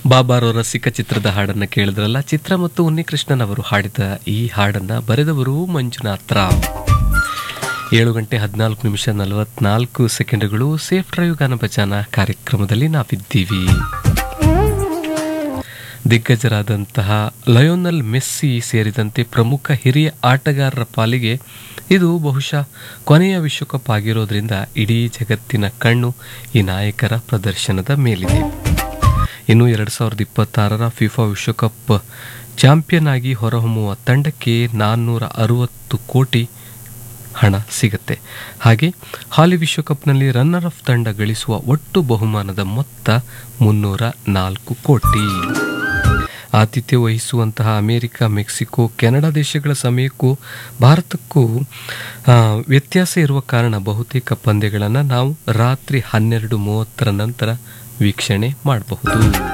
ಬಾಬಾರವರ ಸಿಕ್ಕ ಚಿತ್ರದ ಹಾಡನ್ನ ಕೇಳಿದ್ರಲ್ಲ ಚಿತ್ರ ಮತ್ತು ಉನ್ನಿಕೃಷ್ಣನ್ ಅವರು ಹಾಡಿದ ಈ ಹಾಡನ್ನ ಬರೆದವರು ಮಂಜುನಾಥ್ ರಾವ್ ಏಳು ಗಂಟೆ ಹದಿನಾಲ್ಕು ನಿಮಿಷ ನಲವತ್ನಾಲ್ಕು ಸೆಕೆಂಡ್ಗಳು ಸೇಫ್ ಡ್ರೈವ್ ಗಾನ ಭಜಾನ ಕಾರ್ಯಕ್ರಮದಲ್ಲಿ ನಾವಿದ್ದೀವಿ ದಿಗ್ಗಜರಾದಂತಹ ಲಯೋನಲ್ ಮೆಸ್ಸಿ ಸೇರಿದಂತೆ ಪ್ರಮುಖ ಹಿರಿಯ ಆಟಗಾರರ ಪಾಲಿಗೆ ಇದು ಬಹುಶಃ ಕೊನೆಯ ವಿಶ್ವಕಪ್ ಆಗಿರೋದ್ರಿಂದ ಇಡೀ ಜಗತ್ತಿನ ಕಣ್ಣು ಈ ನಾಯಕರ ಪ್ರದರ್ಶನದ ಮೇಲಿದೆ ಇನ್ನು ಎರಡು ಸಾವಿರದ ಇಪ್ಪತ್ತಾರರ ಫಿಫಾ ವಿಶ್ವಕಪ್ ಚಾಂಪಿಯನ್ ಆಗಿ ಹೊರಹೊಮ್ಮುವ ತಂಡಕ್ಕೆ ನಾನ್ನೂರ ಅರವತ್ತು ಕೋಟಿ ಹಣ ಸಿಗುತ್ತೆ ಹಾಗೆ ಹಾಲಿ ವಿಶ್ವಕಪ್ನಲ್ಲಿ ರನ್ನರ್ ಆಫ್ ತಂಡ ಗಳಿಸುವ ಒಟ್ಟು ಬಹುಮಾನದ ಮೊತ್ತ ಮುನ್ನೂರ ನಾಲ್ಕು ಕೋಟಿ ಆತಿಥ್ಯ ವಹಿಸುವಂತಹ ಅಮೆರಿಕ ಮೆಕ್ಸಿಕೋ ಕೆನಡಾ ದೇಶಗಳ ಸಮಯಕ್ಕೂ ಭಾರತಕ್ಕೂ ಆ, ವ್ಯತ್ಯಾಸ ಇರುವ ಕಾರಣ ಬಹುತೇಕ ಪಂದ್ಯಗಳನ್ನು ನಾವು ರಾತ್ರಿ ಹನ್ನೆರಡು ಮೂವತ್ತರ ನಂತರ ವೀಕ್ಷಣೆ ಮಾಡಬಹುದು